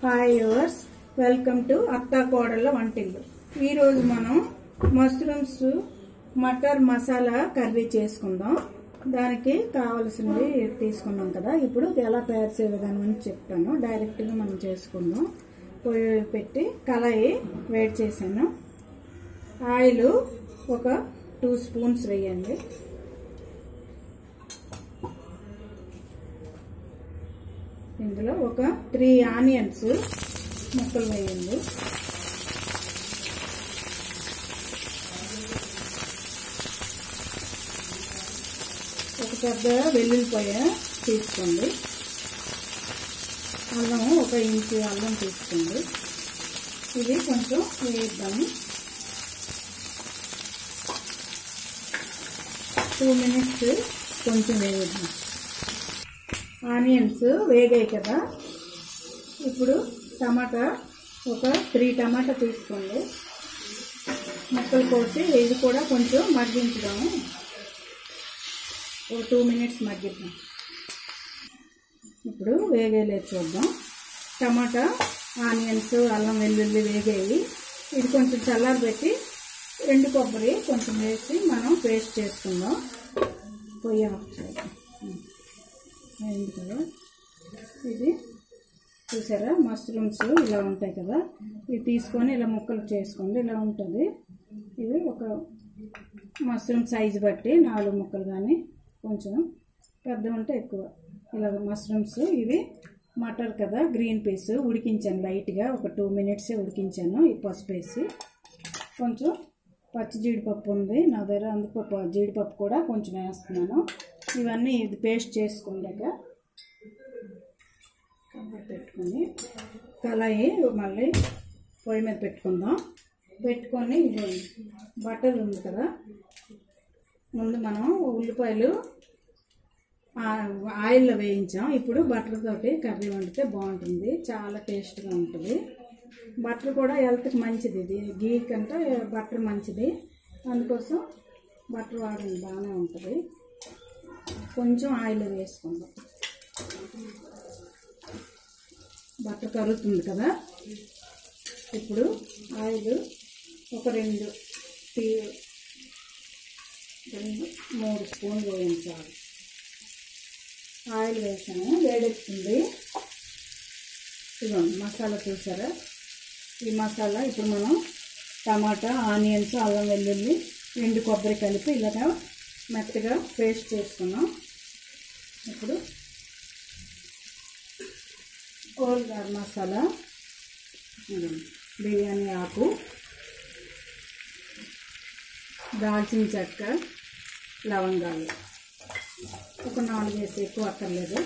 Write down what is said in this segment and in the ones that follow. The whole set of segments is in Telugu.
హాయ్ యువర్స్ వెల్కమ్ టు అత్తా కోడళ్ళ వంటిల్లు ఈరోజు మనం మష్రూమ్స్ మటర్ మసాలా కర్రీ చేసుకుందాం దానికి కావలసినవి తీసుకున్నాం కదా ఇప్పుడు ఇది ఎలా తయారు చేయ విధానం అని చెప్తాను డైరెక్ట్గా మనం చేసుకుందాం పొయ్యి పెట్టి కళాయి వేడి చేశాను ఆయిల్ ఒక టూ స్పూన్స్ వేయండి ఇందులో ఒక త్రీ ఆనియన్స్ ముక్కలు వేయండి ఒక పెద్ద వెల్లుల్లిపాయ తీసుకోండి అల్లం ఒక ఇంచు అల్లం తీసుకోండి ఇది కొంచెం వేద్దాము టూ మినిట్స్ కొంచెం వేద్దాం ఆనియన్స్ వేగాయి కదా ఇప్పుడు టమాటా ఒక త్రీ టమాటా తీసుకోండి ముక్కలు కోసి ఇది కూడా కొంచెం మగ్గించుదాము ఒక టూ మినిట్స్ మగ్గిద్దాం ఇప్పుడు వేగేలేదు చూద్దాం టమాటా ఆనియన్స్ అల్లం వెల్లుల్లి వేగాయి ఇది కొంచెం చల్లారబెట్టి ఎండు కొబ్బరి కొంచెం వేసి మనం పేస్ట్ చేసుకుందాం పొయ్యి ఆఫ్ చేద్దాం అయింది కదా ఇది చూసారా మష్రూమ్స్ ఇలా ఉంటాయి కదా ఇవి తీసుకొని ఇలా ముక్కలు చేసుకోండి ఇలా ఉంటుంది ఇవి ఒక మష్రూమ్ సైజు బట్టి నాలుగు ముక్కలు కానీ కొంచెం పెద్ద ఉంటే ఎక్కువ ఇలా మష్రూమ్స్ ఇవి మటర్ కదా గ్రీన్ పీస్ ఉడికించాను లైట్గా ఒక టూ మినిట్సే ఉడికించాను ఈ పసుపు వేసి కొంచెం పచ్చి జీడిపప్పు ఉంది నా దగ్గర అందుకు ప- జీడిపప్పు కూడా కొంచెం వేస్తున్నాను ఇవన్నీ ఇది పేస్ట్ చేసుకుందాక కవర్ పెట్టుకొని కళాయి మళ్ళీ పొయ్యి మీద పెట్టుకుందాం పెట్టుకొని ఇది బటర్ ఉంది కదా ముందు మనం ఉల్లిపాయలు ఆ- ఆయిల్లో వేయించాం ఇప్పుడు బటర్ తోటి కర్రీ వండితే బాగుంటుంది చాలా టేస్ట్గా ఉంటుంది బటర్ కూడా హెల్త్కి మంచిది ఇది గీ కంటే బటర్ మంచిది అందుకోసం బటర్ వాడండి బాగానే ఉంటుంది కొంచెం ఆయిల్ వేసుకుందాం బటర్ కరుగుతుంది కదా ఇప్పుడు ఆయిల్ ఒక రెండు టీ రెండు మూడు స్పూన్లు వేయించాలి ఆయిల్ వేసాను వేడెక్కుతుంది ఇదిగోండి మసాలా చూసారా ఈ మసాలా ఇప్పుడు మనం టమాటా ఆనియన్స్ అల్లం వెల్లుల్లి ఎండు కొబ్బరి కలిపి ఇలాగా మెత్తగా పేస్ట్ చేసుకున్నాం ఇప్పుడు ఓల్ గరం మసాలా ఇదిగోండి, బిర్యానీ ఆకు దాల్చిన చెక్క లవంగాలు ఒక నాలుగు వేసి ఎక్కువ అక్కర్లేదు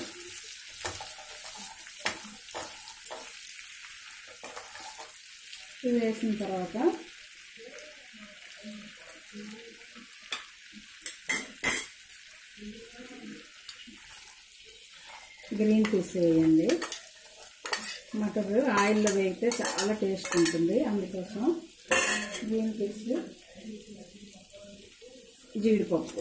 ఇవి వేసిన తర్వాత గ్రీన్ పీస్ వేయండి మటర్ ఆయిల్లో వేగితే చాలా టేస్ట్ ఉంటుంది అందుకోసం గ్రీన్ పీస్ జీడిపప్పు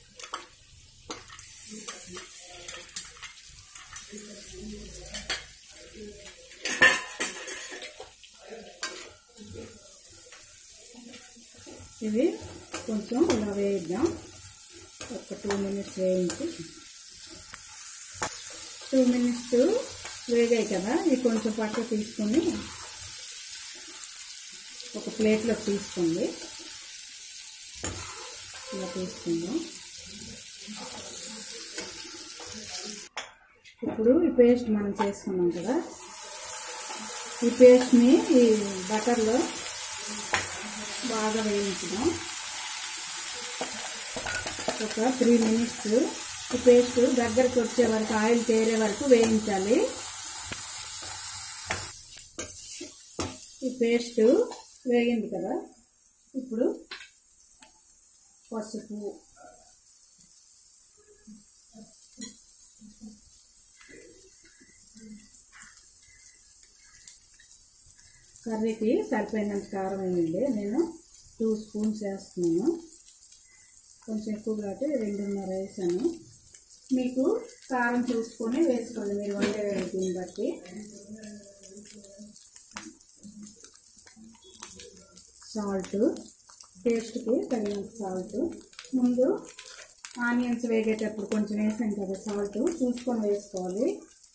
ఇవి కొంచెం ఇలా వేయిద్దాం ఒక టూ మినిట్స్ వేయించి టూ మినిట్స్ వేగాయి కదా ఇవి కొంచెం పక్క తీసుకొని ఒక ప్లేట్లో తీసుకోండి ఇలా తీసుకుందాం ఇప్పుడు ఈ పేస్ట్ మనం చేసుకున్నాం కదా ఈ పేస్ట్ని ఈ బటర్లో బాగా వేయించుదాం ఒక త్రీ మినిట్స్ ఈ పేస్ట్ దగ్గరకు వచ్చే వరకు ఆయిల్ తేరే వరకు వేయించాలి ఈ పేస్ట్ వేగింది కదా ఇప్పుడు పసుపు కర్రీకి సరిపోయినంత కారం వేయండి నేను టూ స్పూన్స్ వేస్తున్నాను కొంచెం ఎక్కువ కాబట్టి రెండున్నర వేసాను మీకు కారం చూసుకొని వేసుకోండి మీరు వండే దీన్ని బట్టి సాల్ట్ టేస్ట్కి తగినంత సాల్ట్ ముందు ఆనియన్స్ వేగేటప్పుడు కొంచెం వేసాం కదా సాల్ట్ చూసుకొని వేసుకోవాలి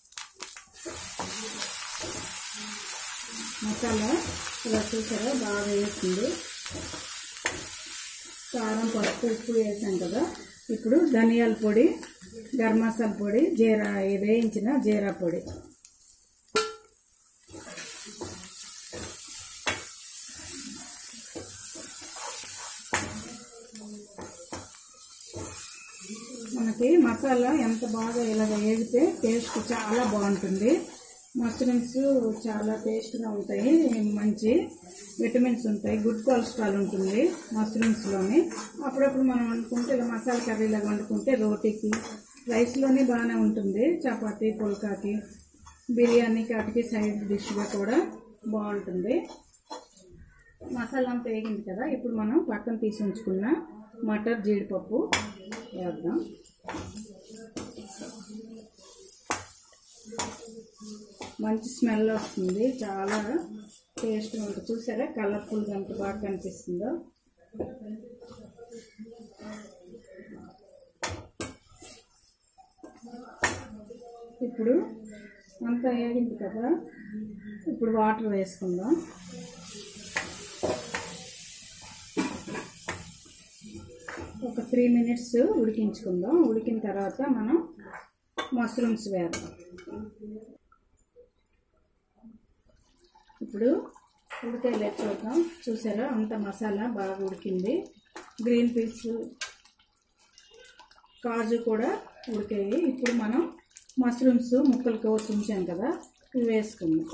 మసాలా ఇలా చూసారా బాగా వేసింది కారం పసుపు ఉప్పు వేసాం కదా ఇప్పుడు ధనియాల పొడి గరం మసాలా పొడి జీరా వేయించిన జీరా పొడి మనకి మసాలా ఎంత బాగా ఇలాగ వేగితే టేస్ట్ చాలా బాగుంటుంది మష్రూమ్స్ చాలా టేస్ట్గా ఉంటాయి మంచి విటమిన్స్ ఉంటాయి గుడ్ కొలెస్ట్రాల్ ఉంటుంది మష్రూమ్స్లోని అప్పుడప్పుడు మనం వండుకుంటే ఇలా మసాలా కర్రీలాగా వండుకుంటే రోటీకి రైస్లోనే బాగానే ఉంటుంది చపాతీ పుల్కాకి బిర్యానీ కాటికి సైడ్ డిష్గా కూడా బాగుంటుంది మసాలా అంతా వేగింది కదా ఇప్పుడు మనం పక్కన తీసి ఉంచుకున్న మటర్ జీడిపప్పు వేద్దాం మంచి స్మెల్ వస్తుంది చాలా టేస్ట్గా ఉంటుంది చూసారా కలర్ఫుల్గా ఎంత బాగా కనిపిస్తుందో ఇప్పుడు అంతా వేగింది కదా ఇప్పుడు వాటర్ వేసుకుందాం ఒక త్రీ మినిట్స్ ఉడికించుకుందాం ఉడికిన తర్వాత మనం మష్రూమ్స్ వేద్దాం ఇప్పుడు ఉడికాయలే చూద్దాం చూసారా అంత మసాలా బాగా ఉడికింది గ్రీన్ పీస్ కాజు కూడా ఉడికాయి ఇప్పుడు మనం మష్రూమ్స్ ముక్కలు కోసి ఉంచాం కదా ఇవి వేసుకుందాం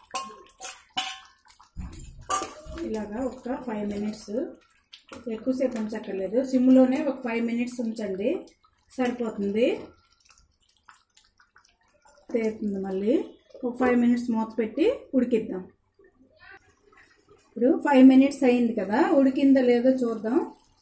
ఇలాగా ఒక ఫైవ్ మినిట్స్ ఎక్కువసేపు ఉంచక్కర్లేదు సిమ్లోనే ఒక ఫైవ్ మినిట్స్ ఉంచండి సరిపోతుంది తేరుతుంది మళ్ళీ ఒక ఫైవ్ మినిట్స్ మూత పెట్టి ఉడికిద్దాం ఇప్పుడు ఫైవ్ మినిట్స్ అయింది కదా ఉడికిందో లేదో చూద్దాం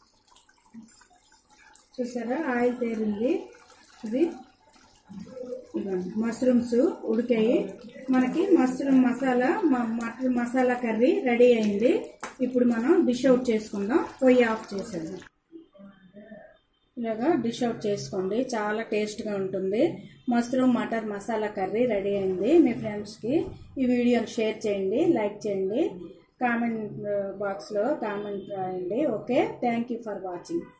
చూసారా ఆయిల్ తేరింది ఇది ఇదిగోండి మష్రూమ్స్ ఉడికాయి మనకి మష్రూమ్ మసాలా మ- మటన్ మసాలా కర్రీ రెడీ అయింది ఇప్పుడు మనం డిష్ అవుట్ చేసుకుందాం పొయ్యి ఆఫ్ చేసేద్దాం ఇలాగా డిష్ అవుట్ చేసుకోండి చాలా టేస్ట్గా ఉంటుంది మష్రూమ్ మటర్ మసాలా కర్రీ రెడీ అయింది మీ ఫ్రెండ్స్కి ఈ వీడియోని షేర్ చేయండి లైక్ చేయండి కామెంట్ బాక్స్లో కామెంట్ రాయండి okay thank you for watching